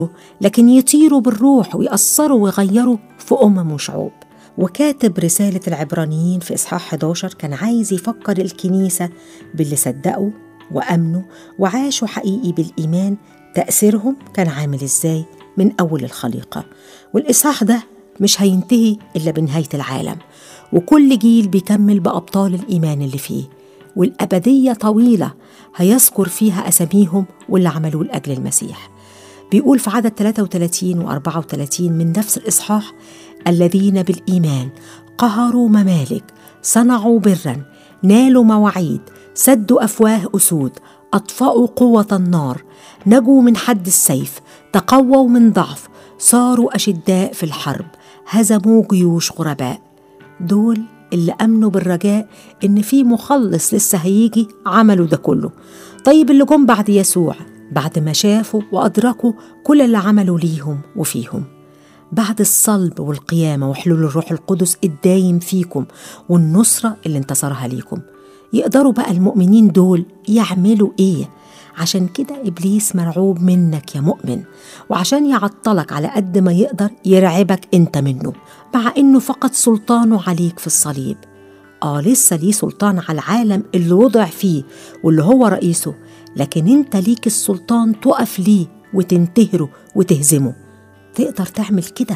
لكن يطيروا بالروح ويأثروا ويغيروا في أمم وشعوب وكاتب رسالة العبرانيين في إصحاح 11 كان عايز يفكر الكنيسة باللي صدقوا وأمنوا وعاشوا حقيقي بالإيمان تأثيرهم كان عامل إزاي من أول الخليقة والإصحاح ده مش هينتهي إلا بنهاية العالم وكل جيل بيكمل بأبطال الإيمان اللي فيه والأبدية طويلة هيذكر فيها أساميهم واللي عملوه لأجل المسيح بيقول في عدد 33 و 34 من نفس الإصحاح الذين بالإيمان قهروا ممالك صنعوا برا نالوا مواعيد سدوا أفواه أسود أطفأوا قوة النار نجوا من حد السيف تقووا من ضعف صاروا أشداء في الحرب هزموا جيوش غرباء دول اللي أمنوا بالرجاء إن في مخلص لسه هيجي عملوا ده كله طيب اللي جم بعد يسوع بعد ما شافوا وأدركوا كل اللي عملوا ليهم وفيهم بعد الصلب والقيامة وحلول الروح القدس الدايم فيكم والنصرة اللي انتصرها ليكم يقدروا بقى المؤمنين دول يعملوا ايه عشان كده ابليس مرعوب منك يا مؤمن وعشان يعطلك على قد ما يقدر يرعبك انت منه مع انه فقد سلطانه عليك في الصليب اه لسه ليه سلطان على العالم اللي وضع فيه واللي هو رئيسه لكن انت ليك السلطان تقف ليه وتنتهره وتهزمه تقدر تعمل كده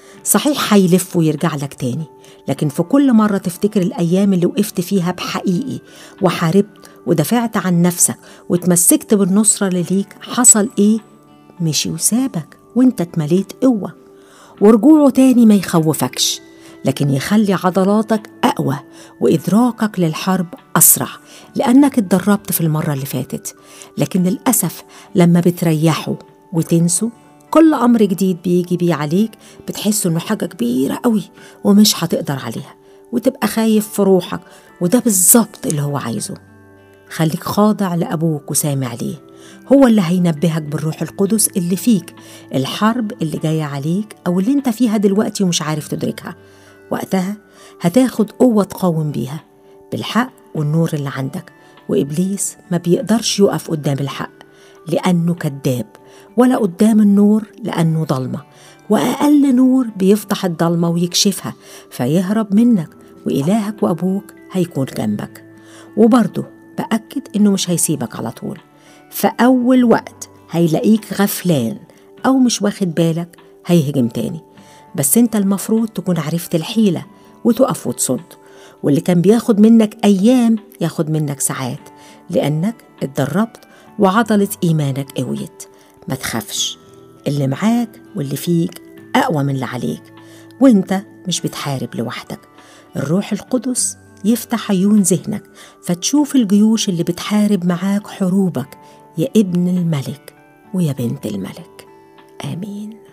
صحيح هيلف ويرجع لك تاني لكن في كل مرة تفتكر الأيام اللي وقفت فيها بحقيقي وحاربت ودافعت عن نفسك وتمسكت بالنصرة اللي ليك حصل إيه؟ مشي وسابك وانت اتمليت قوة ورجوعه تاني ما يخوفكش لكن يخلي عضلاتك أقوى وإدراكك للحرب أسرع لأنك اتدربت في المرة اللي فاتت لكن للأسف لما بتريحوا وتنسوا كل أمر جديد بيجي بيه عليك بتحس إنه حاجة كبيرة قوي ومش هتقدر عليها وتبقى خايف في روحك وده بالظبط اللي هو عايزه خليك خاضع لأبوك وسامع ليه هو اللي هينبهك بالروح القدس اللي فيك الحرب اللي جاية عليك أو اللي انت فيها دلوقتي ومش عارف تدركها وقتها هتاخد قوة تقاوم بيها بالحق والنور اللي عندك وإبليس ما بيقدرش يقف قدام الحق لأنه كذاب ولا قدام النور لأنه ضلمة وأقل نور بيفتح الضلمة ويكشفها فيهرب منك وإلهك وأبوك هيكون جنبك وبرضه بأكد إنه مش هيسيبك على طول فأول وقت هيلاقيك غفلان أو مش واخد بالك هيهجم تاني بس انت المفروض تكون عرفت الحيلة وتقف وتصد واللي كان بياخد منك أيام ياخد منك ساعات لأنك اتدربت وعضلة إيمانك قويت ما تخافش اللي معاك واللي فيك أقوى من اللي عليك وانت مش بتحارب لوحدك الروح القدس يفتح عيون ذهنك فتشوف الجيوش اللي بتحارب معاك حروبك يا ابن الملك ويا بنت الملك آمين